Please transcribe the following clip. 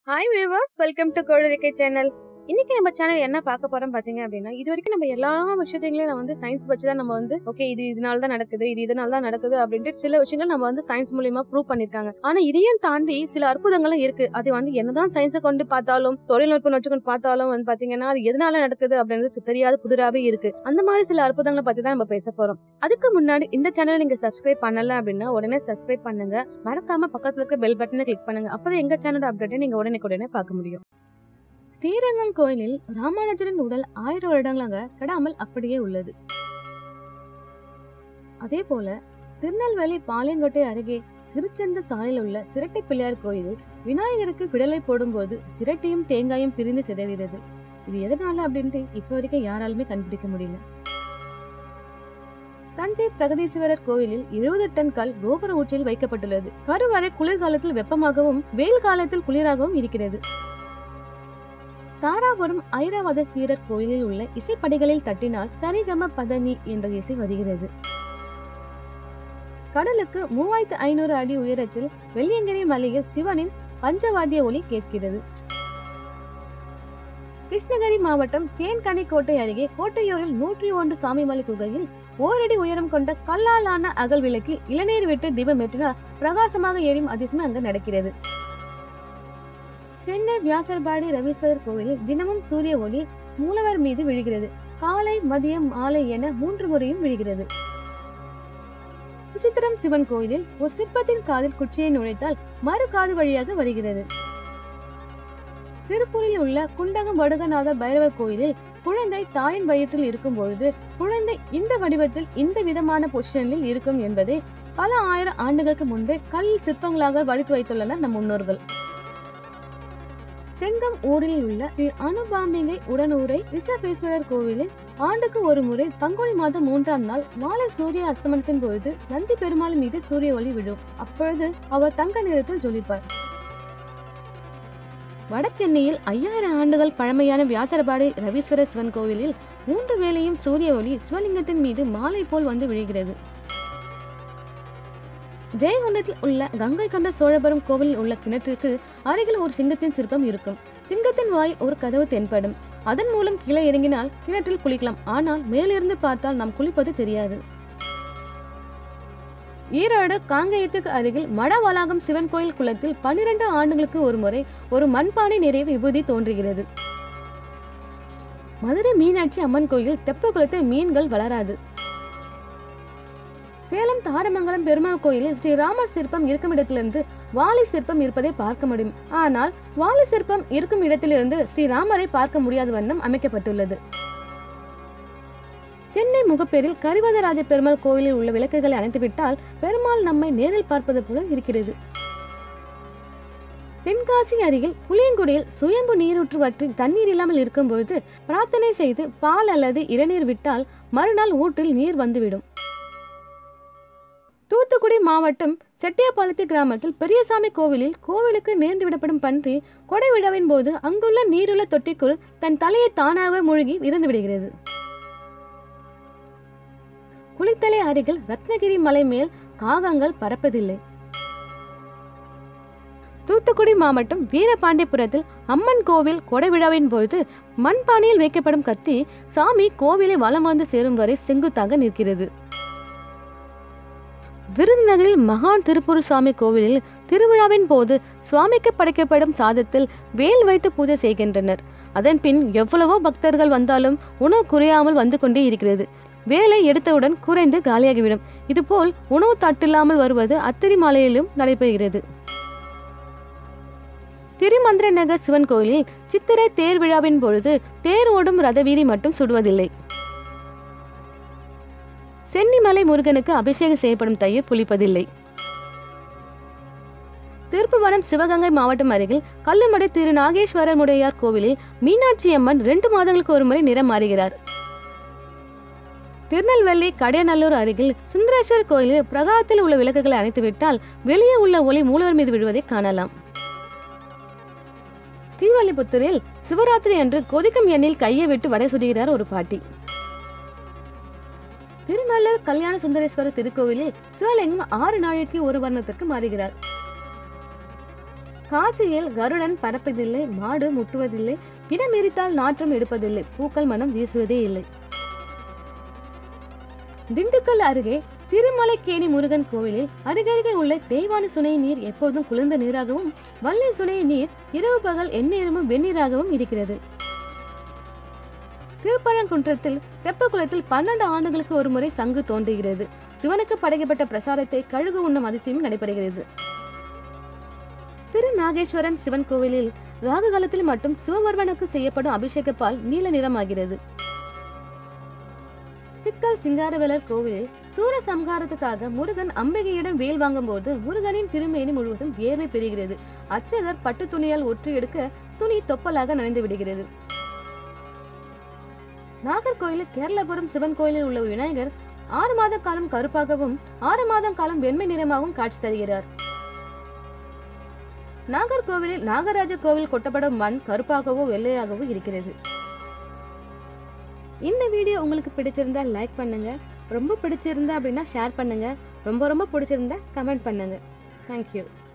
hi viewers welcome to கோழிக்கை channel இன்னைக்கு நம்ம சேனல் என்ன பார்க்க போறோம் பாத்தீங்க அப்படின்னா இது வரைக்கும் நம்ம எல்லா விஷயத்தையும் நான் வந்து சயின்ஸ் வச்சு தான் நம்ம வந்து ஓகே இது இதனால தான் நடக்குது இது இதனால தான் நடக்குது அப்படின்ட்டு சில விஷயங்கள் நம்ம வந்து சயின்ஸ் மூலியமா ப்ரூவ் பண்ணிருக்காங்க ஆனா இதையும் தாண்டி சில அற்புதங்களும் இருக்கு அது வந்து என்னதான் சயின்ஸை கொண்டு பார்த்தாலும் தொழில்நுட்பம் வச்சுக்கொண்டு பார்த்தாலும் வந்து பாத்தீங்கன்னா அது எதனால நடக்குது அப்படின்றது தெரியாத புதிராவே இருக்கு அந்த மாதிரி சில அற்புதங்களை பத்தி தான் நம்ம பேச போறோம் அதுக்கு முன்னாடி இந்த சேனல் நீங்க சப்ஸ்கிரைப் பண்ணல அப்படின்னா உடனே சப்ஸ்கிரைப் பண்ணுங்க மறக்காம பக்கத்துல இருக்க பெல் பட்டனை கிளிக் பண்ணுங்க அப்பதான் எங்க சேனல் அப்டேட்டை நீங்க உடனே உடனே பார்க்க முடியும் ஸ்ரீரங்கம் கோயிலில் ராமானுஜரின் உடல் ஆயிரம் வருடங்களாக கெடாமல் அப்படியே உள்ளது அதே போல திருநெல்வேலி பாளையங்கோட்டை அருகே திருச்செந்த சாலையில் உள்ள சிரட்டை பிள்ளையார் கோயிலில் விநாயகருக்கு விடலை போடும்போது சிரட்டையும் தேங்காயும் பிரிந்து சிதறிறது இது எதனால அப்படின்ட்டு இப்ப வரைக்கும் யாராலுமே கண்டுபிடிக்க முடியல தஞ்சை பிரகதீஸ்வரர் கோவிலில் எழுபது டன் கல் கோபுர ஊற்றில் வைக்கப்பட்டுள்ளது கருவறை குளிர்காலத்தில் வெப்பமாகவும் வெயில் காலத்தில் குளிராகவும் இருக்கிறது தாராபுரம் ஐராவதஸ்வீரர் கோயிலில் உள்ள இசைப்படிகளில் தட்டினால் சரிகம பதனி என்ற இசை வருகிறது கடலுக்கு மூவாயிரத்து ஐநூறு அடி உயரத்தில் வெள்ளியங்கிரி மலையில் சிவனின் பஞ்சவாத்திய ஒலி கேட்கிறது கிருஷ்ணகிரி மாவட்டம் தேன்கனி கோட்டை அருகே கோட்டையூரில் நூற்றி ஒன்று சாமிமலை குகையில் ஓரடி உயரம் கொண்ட கல்லாலான அகல் விளக்கில் இளநீர் விட்டு தீபம் ஏற்றினால் பிரகாசமாக எரியும் அதிசயம் அங்கு நடக்கிறது சென்னை வியாசர்பாடி ரவீஸ்வரர் கோவிலில் தினமும் சூரிய ஒளி மூலவர் மீது விழுகிறது காலை மதியம் மாலை என மூன்று முறையும் விழுகிறது சுச்சித்திரம் சிவன் கோயிலில் ஒரு சிற்பத்தின் காதில் குச்சியை நுழைத்தால் மறு காது வழியாக வருகிறது திருப்பூரில் உள்ள குண்டகம் வடுகநாத பைரவர் கோயிலில் குழந்தை தாயின் வயிற்றில் இருக்கும் பொழுது குழந்தை இந்த வடிவத்தில் இந்த விதமான பொசிஷனில் இருக்கும் என்பதை பல ஆயிரம் ஆண்டுகளுக்கு முன்பே கல் சிற்பங்களாக வடித்து வைத்துள்ளனர் நம் முன்னோர்கள் செங்கம் ஊரில் உள்ள ஸ்ரீ அனுபாம்பிகை உடனூரை ரிஷபேஸ்வரர் கோவிலில் ஆண்டுக்கு ஒரு முறை பங்குனி மாதம் மூன்றாம் நாள் மாலை சூரிய அஸ்தமனத்தின் பொழுது நந்தி பெருமாள் மீது சூரிய ஒளி விடும் அப்பொழுது அவர் தங்க நிறத்தில் ஜொலிப்பார் வட சென்னையில் ஐயாயிரம் ஆண்டுகள் பழமையான வியாசரபாடி ரவீஸ்வரர் சிவன் கோவிலில் மூன்று வேளையும் சூரிய ஒளி சிவலிங்கத்தின் மீது மாலை போல் வந்து விழுகிறது ஜெயங்கொண்டத்தில் உள்ள கங்கை கொண்ட சோழபுரம் கோவிலில் உள்ள கிணற்றிற்கு அருகில் ஒரு சிங்கத்தின் சிற்பம் இருக்கும் சிங்கத்தின் வாய் ஒரு கதவு தென்படும் அதன் மூலம் கீழே இறங்கினால் கிணற்றில் குளிக்கலாம் ஆனால் மேலிருந்து பார்த்தால் நாம் குளிப்பது தெரியாது ஈரோடு காங்கேயத்துக்கு அருகில் மட வளாகம் சிவன் கோயில் குளத்தில் பன்னிரண்டு ஆண்டுகளுக்கு ஒரு முறை ஒரு மண்பானை நிறைய விபூதி தோன்றுகிறது மதுரை மீனாட்சி அம்மன் கோயில் தெப்ப குளத்தில் மீன்கள் வளராது சேலம் தாரமங்கலம் பெருமாள் கோயிலில் ஸ்ரீராமர் சிற்பம் இருக்கும் இடத்திலிருந்து வாலி சிற்பம் இருப்பதை பார்க்க முடியும் ஆனால் வாலி சிற்பம் இருக்கும் இடத்திலிருந்து ஸ்ரீராமரை பார்க்க முடியாத வண்ணம் அமைக்கப்பட்டுள்ளது சென்னை முகப்பேரில் கரிவதராஜ பெருமாள் கோயிலில் உள்ள விளக்குகளை அணைத்துவிட்டால் பெருமாள் நம்மை நேரில் பார்ப்பது போல இருக்கிறது தென்காசி அருகில் புளியங்குடியில் சுயம்பு நீரூற்று வற்றி தண்ணீர் இல்லாமல் இருக்கும் பொழுது பிரார்த்தனை செய்து பால் அல்லது இளநீர் விட்டால் மறுநாள் ஊற்றில் நீர் வந்துவிடும் தூத்துக்குடி மாவட்டம் செட்டியாபாளையத்து கிராமத்தில் பெரியசாமி கோவிலில் கோவிலுக்கு நேர்ந்து விடப்படும் பன்றி கொடை விழாவின் போது அங்குள்ள நீருள்ள தொட்டிக்குள் தன் தலையை தானாக மூழ்கி இறந்து விடுகிறது குளித்தலை அருகில் ரத்னகிரி மலை மேல் காகங்கள் பறப்பதில்லை தூத்துக்குடி மாவட்டம் வீரபாண்டியபுரத்தில் அம்மன் கோவில் கொடை விழாவின் பொழுது மண்பானையில் வைக்கப்படும் கத்தி சாமி கோவிலை வலம் வந்து சேரும் வரை செங்குத்தாக நிற்கிறது விருதுநகரில் மகான் திருப்பூர் சுவாமி கோவிலில் திருவிழாவின் போது சுவாமிக்கு படைக்கப்படும் சாதத்தில் வேல் வைத்து பூஜை செய்கின்றனர் அதன் பின் எவ்வளவோ பக்தர்கள் வந்தாலும் உணவு குறையாமல் வந்து கொண்டே இருக்கிறது வேலை எடுத்தவுடன் குறைந்து காலியாகிவிடும் இதுபோல் உணவு தட்டில்லாமல் வருவது அத்திரி மாலையிலும் நடைபெறுகிறது திருமந்திர நகர் சிவன் கோயிலில் சித்திரை தேர் விழாவின் பொழுது தேர் ஓடும் ரதவீதி மட்டும் சுடுவதில்லை சென்னிமலை முருகனுக்கு அபிஷேகம் செய்யப்படும் தயிர் புளிப்பதில்லை திருப்புவனம் சிவகங்கை மாவட்டம் அருகில் கல்லுமடை திரு நாகேஸ்வரர் முடையார் கோவிலில் மீனாட்சி அம்மன் ரெண்டு மாதங்களுக்கு ஒரு முறை நிறம் மாறுகிறார் திருநெல்வேலி கடையநல்லூர் அருகில் சுந்தரேஸ்வர் கோயிலில் பிரகாரத்தில் உள்ள விளக்குகளை அணைத்துவிட்டால் வெளியே உள்ள ஒளி மூலவர் மீது விழுவதை காணலாம் ஸ்ரீவல்லிபுத்தூரில் சிவராத்திரி அன்று கொதிக்கும் எண்ணில் கையை விட்டு வடை சுடுகிறார் ஒரு பாட்டி திருநள்ளூர் கல்யாண சுந்தரேஸ்வரர் திருக்கோவிலில் சிவலிங்கம் ஆறு நாளைக்கு ஒரு வர்ணத்திற்கு மாறுகிறார் காசியில் கருடன் பறப்பதில்லை மாடு முட்டுவதில்லை இடம் எரித்தால் நாற்றம் எடுப்பதில்லை பூக்கள் மனம் வீசுவதே இல்லை திண்டுக்கல் அருகே திருமலைக்கேணி முருகன் கோவிலில் அருகருகே உள்ள தேய்வான சுனை நீர் எப்போதும் குளிர்ந்த நீராகவும் வல்லை சுனை நீர் இரவு பகல் எந்நேரமும் வெந்நீராகவும் இருக்கிறது திருப்பரங்குன்றத்தில் தெப்பக்குளத்தில் பன்னெண்டு ஆண்டுகளுக்கு ஒரு முறை சங்கு தோன்றுகிறது சிவனுக்கு படைக்கப்பட்ட பிரசாதத்தை கழுகு உண்ணும் அதிசயம் நடைபெறுகிறது திரு நாகேஸ்வரன் சிவன் கோவிலில் ராகு காலத்தில் மட்டும் சிவபெருமனுக்கு செய்யப்படும் அபிஷேக பால் நீல நிறமாகிறது சிக்கல் சிங்காரவேலர் கோவிலில் சூர சம்ஹாரத்துக்காக முருகன் அம்பிகையுடன் வேல் வாங்கும்போது முருகனின் திருமேனி முழுவதும் வியர்வை பெறுகிறது அர்ச்சகர் பட்டு துணியால் ஒற்றி எடுக்க துணி தொப்பலாக நனைந்து விடுகிறது நாகர்கோயிலில் கேரளபுரம் சிவன் கோயிலில் உள்ள விநாயகர் ஆறு மாத காலம் கருப்பாகவும் ஆறு மாதம் காலம் வெண்மை நிறமாகவும் காட்சி தருகிறார் நாகர்கோவிலில் நாகராஜ கோவில் கொட்டப்படும் மண் கருப்பாகவோ வெள்ளையாகவோ இருக்கிறது இந்த வீடியோ உங்களுக்கு பிடிச்சிருந்தா லைக் பண்ணுங்க ரொம்ப பிடிச்சிருந்தா அப்படின்னா ஷேர் பண்ணுங்க ரொம்ப ரொம்ப பிடிச்சிருந்தா கமெண்ட் பண்ணுங்க தேங்க்யூ